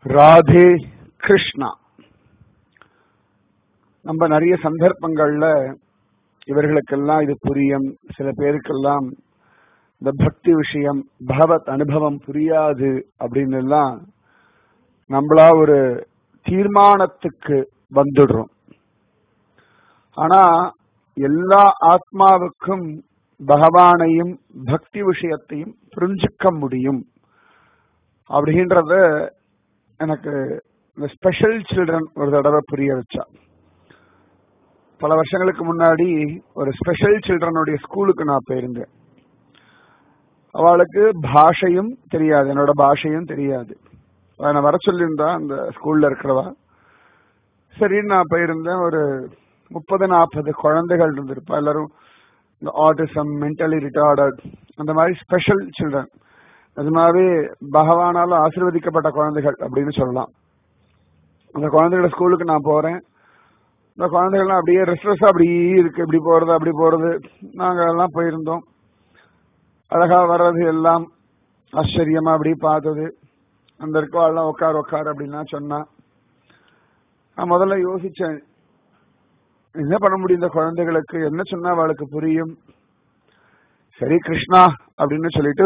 ராதே கிருஷ்ணா நம்ம நிறைய சந்தர்ப்பங்கள்ல இவர்களுக்கெல்லாம் இது புரியும் சில பேருக்கெல்லாம் இந்த பக்தி விஷயம் பகவத் அனுபவம் புரியாது அப்படின்னு எல்லாம் நம்மளா ஒரு தீர்மானத்துக்கு வந்துடுறோம் ஆனா எல்லா ஆத்மாவுக்கும் பகவானையும் பக்தி விஷயத்தையும் புரிஞ்சுக்க முடியும் அப்படின்றத எனக்கு இந்த ஸ்பெஷல் சில்ட்ரன் ஒரு தடவை புரிய வச்சா பல வருஷங்களுக்கு முன்னாடி ஒரு ஸ்பெஷல் சில்ட்ரனுடைய ஸ்கூலுக்கு நான் போயிருந்தேன் அவளுக்கு பாஷையும் தெரியாது என்னோட பாஷையும் தெரியாது நான் வர சொல்லியிருந்தா அந்த ஸ்கூல்ல இருக்கிறவா சரி நான் போயிருந்தேன் ஒரு முப்பது நாற்பது குழந்தைகள் இருந்திருப்பா எல்லாரும் இந்த ஆட்டிசம் மென்டலி ரிட்டார்டட் அந்த மாதிரி ஸ்பெஷல் சில்ட்ரன் நிஜமாவே பகவானால ஆசிர்வதிக்கப்பட்ட குழந்தைகள் அப்படின்னு சொல்லலாம் அந்த குழந்தைகள ஸ்கூலுக்கு நான் போறேன் இந்த குழந்தைகள்லாம் அப்படியே ரெஸ்ட்லெஸ்ஸா அப்படி இருக்கு இப்படி போறது அப்படி போறது நாங்க எல்லாம் போயிருந்தோம் அழகா வர்றது எல்லாம் ஆச்சரியமா அப்படி பார்த்தது அந்த இருக்கவாள்லாம் உட்கார் உட்கார் அப்படின்லாம் சொன்னா நான் முதல்ல யோசிச்சேன் என்ன பண்ண முடியும் இந்த குழந்தைகளுக்கு என்ன சொன்னா அவளுக்கு புரியும் சரி கிருஷ்ணா அப்படின்னு சொல்லிட்டு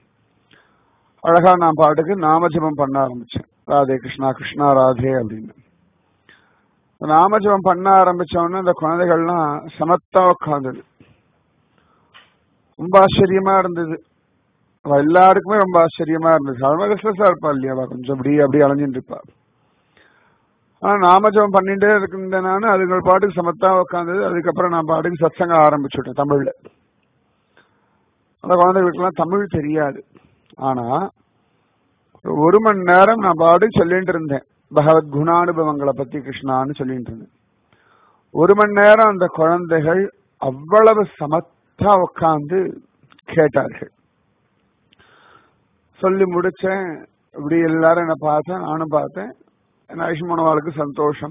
அழகா நான் பாட்டுக்கு நாமஜபம் பண்ண ஆரம்பிச்சேன் ராதே கிருஷ்ணா கிருஷ்ணா ராதே அப்படின்னு நாமஜபம் பண்ண ஆரம்பிச்சோன்னு இந்த குழந்தைகள்லாம் சமத்தா உட்காந்தது ரொம்ப ஆச்சரியமா இருந்தது அவ எல்லாருக்குமே ரொம்ப ஆச்சரியமா இருந்தது அவன் ரெஸ்ட்லெஸ்ஸா இருப்பா இல்லையா அவ கொஞ்சம் அப்படி அப்படி அலைஞ்சிட்டு இருப்பா ஆனா நாமஜபம் பண்ணிட்டே இருந்தேன் நானு அதுகள் பாட்டுக்கு சமத்தா உட்காந்தது அதுக்கப்புறம் நான் பாட்டுக்கு சத்சங்க ஆரம்பிச்சுட்டேன் தமிழ்ல அந்த குழந்தைகளுக்கெல்லாம் தமிழ் தெரியாது ஆனா ஒரு மணி நேரம் நான் பாட்டுக்கு சொல்லிட்டு இருந்தேன் பகவத் குணானுபவங்களை பத்தி கிருஷ்ணான்னு சொல்லிட்டு இருந்தேன் ஒரு மணி நேரம் அந்த குழந்தைகள் அவ்வளவு சமத்தா உட்காந்து கேட்டார்கள் சொல்லி முடிச்சேன் இப்படி எல்லாரும் என்ன பார்த்தேன் நானும் பார்த்தேன் என் ஆயுஷ்மானவாளுக்கு சந்தோஷம்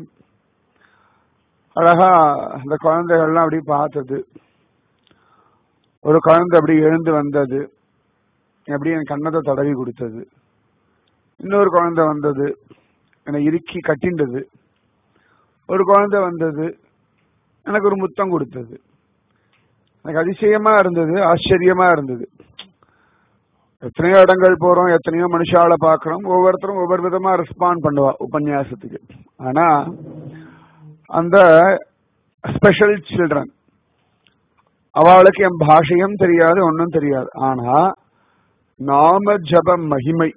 அழகா அந்த குழந்தைகள்லாம் அப்படி பார்த்தது ஒரு குழந்தை அப்படி எழுந்து வந்தது அப்படி என் கண்ணத்தை தடவி கொடுத்தது இன்னொரு குழந்தை வந்தது என்னை இறுக்கி கட்டிண்டது ஒரு குழந்தை வந்தது எனக்கு ஒரு முத்தம் கொடுத்தது எனக்கு அதிசயமா இருந்தது ஆச்சரியமா இருந்தது எத்தனையோ இடங்கள் போறோம் எத்தனையோ மனுஷால பாக்குறோம் ஒவ்வொருத்தரும் ஒவ்வொரு விதமா ரெஸ்பாண்ட் பண்ணுவா உபன்யாசத்துக்கு ஆனா அந்த ஸ்பெஷல் சில்ட்ரன் அவளுக்கு என் பாஷையும் தெரியாது ஒன்னும் தெரியாது ஆனா நாம ஜப மகிமை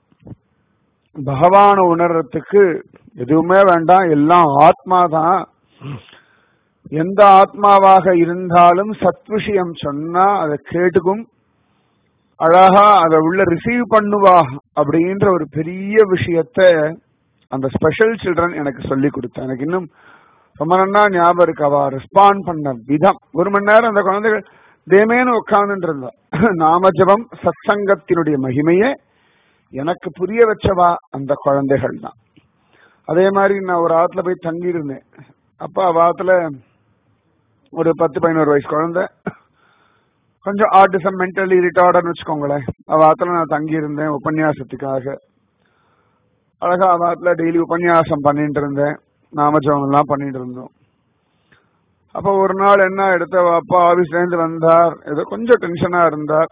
பகவான உணர்றதுக்கு எதுவுமே வேண்டாம் எல்லாம் ஆத்மா தான் எந்த ஆத்மாவாக இருந்தாலும் சத் விஷயம் சொன்னா அதை கேட்டுக்கும் அழகா அதை உள்ள ரிசீவ் பண்ணுவா அப்படின்ற ஒரு பெரிய விஷயத்த அந்த ஸ்பெஷல் சில்ட்ரன் எனக்கு சொல்லி கொடுத்தா எனக்கு இன்னும் ரொம்ப நன்னா ஞாபகம் இருக்கு அவ ரெஸ்பாண்ட் பண்ண விதம் ஒரு மணி நேரம் அந்த குழந்தைகள் தேமேன்னு உட்கார்ந்து இருந்தா நாமஜபம் சத் சங்கத்தினுடைய மகிமையே எனக்கு புரிய வச்சவா அந்த குழந்தைகள் தான் அதே மாதிரி நான் ஒரு ஆத்துல போய் தங்கி இருந்தேன் அப்ப அவ ஆத்துல ஒரு பத்து பதினோரு வயசு குழந்தை கொஞ்சம் ஆர்டிசம் மென்டலி ரிட்டார்டர்னு வச்சுக்கோங்களேன் அவ ஆத்துல நான் தங்கி இருந்தேன் உபன்யாசத்துக்காக அழகா அவ ஆத்துல டெய்லி உபன்யாசம் பண்ணிட்டு இருந்தேன் நாமஜபம் எல்லாம் பண்ணிட்டு இருந்தோம் அப்ப ஒரு நாள் என்ன எடுத்த அப்பா ஆபீஸ்ல இருந்து வந்தார் ஏதோ கொஞ்சம் டென்ஷனா இருந்தார்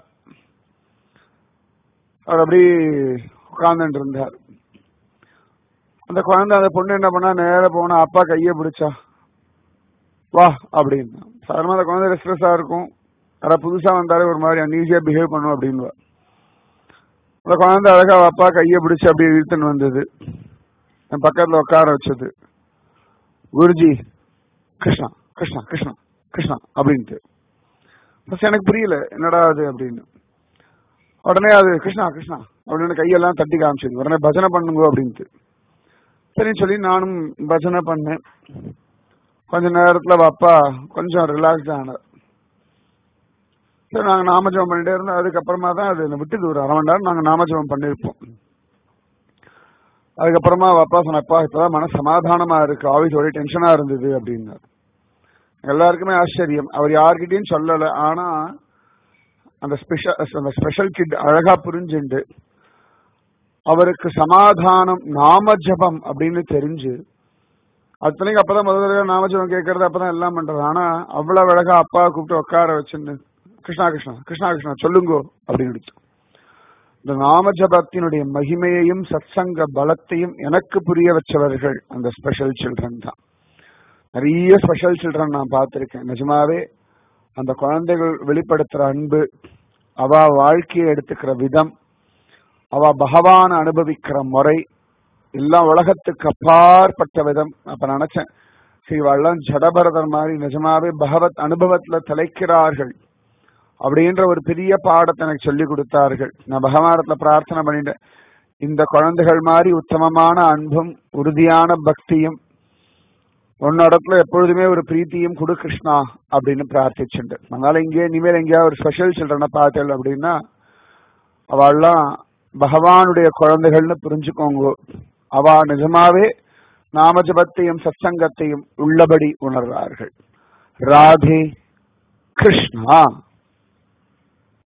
அவர் அப்படி உட்கார்ந்துட்டு இருந்தார் அந்த குழந்தை அந்த பொண்ணு என்ன பண்ணா நேர போனா அப்பா கைய பிடிச்சா வா அப்படின்னு சாதாரணமா அந்த குழந்தை ரெஸ்ட்ரெஸ்ஸா இருக்கும் யாராவது புதுசா வந்தாலே ஒரு மாதிரி அன்ஈஸியா பிஹேவ் பண்ணும் அப்படின்னு அந்த குழந்தை அழகா அப்பா கைய பிடிச்சு அப்படி இழுத்துன்னு வந்தது என் பக்கத்துல உட்கார வச்சது குருஜி கிருஷ்ணா கிருஷ்ணா கிருஷ்ணா கிருஷ்ணா அப்படின்ட்டு ஃபர்ஸ்ட் எனக்கு புரியல என்னடா அது அப்படின்னு உடனே அது கிருஷ்ணா கிருஷ்ணா அப்படின்னு கையெல்லாம் தட்டி காமிச்சது உடனே பஜனை பண்ணுங்க அப்படின்ட்டு சரின்னு சொல்லி நானும் பஜனை பண்ணேன் கொஞ்ச நேரத்துல அப்பா கொஞ்சம் ரிலாக்ஸ் ஆனார் சரி நாங்க நாமஜபம் பண்ணிட்டே இருந்தோம் அதுக்கப்புறமா தான் அது விட்டுது ஒரு அரை மணி நேரம் நாங்க நாமஜபம் பண்ணிருப்போம் அதுக்கப்புறமா அப்பா சொன்னப்பா இப்பதான் மன சமாதானமா இருக்கு ஆஃபீஸ் ஒரே டென்ஷனா இருந்தது அப்படின்னாரு எல்லாருக்குமே ஆச்சரியம் அவர் யார்கிட்டயும் சொல்லல ஆனா அந்த ஸ்பெஷல் அந்த ஸ்பெஷல் கிட் அழகா புரிஞ்சுண்டு அவருக்கு சமாதானம் நாம ஜபம் அப்படின்னு தெரிஞ்சு அத்தனைக்கு அப்பதான் முதல் தடவை நாமஜபம் கேட்கறது அப்பதான் எல்லாம் பண்றது ஆனா அவ்வளவு அழகா அப்பா கூப்பிட்டு உட்கார வச்சுன்னு கிருஷ்ணா கிருஷ்ணா கிருஷ்ணா கிருஷ்ணா சொல்லுங்கோ அப்படின்னு எடுத்து இந்த நாமஜபத்தினுடைய மகிமையையும் சத்சங்க பலத்தையும் எனக்கு புரிய வச்சவர்கள் அந்த ஸ்பெஷல் சில்ட்ரன் தான் நிறைய ஸ்பெஷல் சில்ட்ரன் நான் பார்த்திருக்கேன் நிஜமாவே அந்த குழந்தைகள் வெளிப்படுத்துற அன்பு அவ வாழ்க்கையை எடுத்துக்கிற விதம் அவ பகவான அனுபவிக்கிற முறை எல்லாம் உலகத்துக்கு அப்பாற்பட்ட விதம் அப்ப நினைச்சேன் ஸ்ரீ வள்ளம் ஜடபரதர் மாதிரி நிஜமாவே பகவத் அனுபவத்துல திளைக்கிறார்கள் அப்படின்ற ஒரு பெரிய பாடத்தை எனக்கு சொல்லி கொடுத்தார்கள் நான் பகவானத்துல பிரார்த்தனை பண்ணிட்டேன் இந்த குழந்தைகள் மாதிரி உத்தமமான அன்பும் உறுதியான பக்தியும் உன்னோடத்துல எப்பொழுதுமே ஒரு பிரீத்தியும் கொடு கிருஷ்ணா அப்படின்னு பிரார்த்திச்சுண்டு அதனால இங்கே இனிமேல் எங்கேயாவது ஒரு ஸ்பெஷல் சில்ட்ரனை பார்த்தேன் அப்படின்னா அவள்லாம் பகவானுடைய குழந்தைகள்னு புரிஞ்சுக்கோங்க அவ நிஜமாவே நாமஜபத்தையும் சத்சங்கத்தையும் உள்ளபடி உணர்வார்கள் ராதே கிருஷ்ணா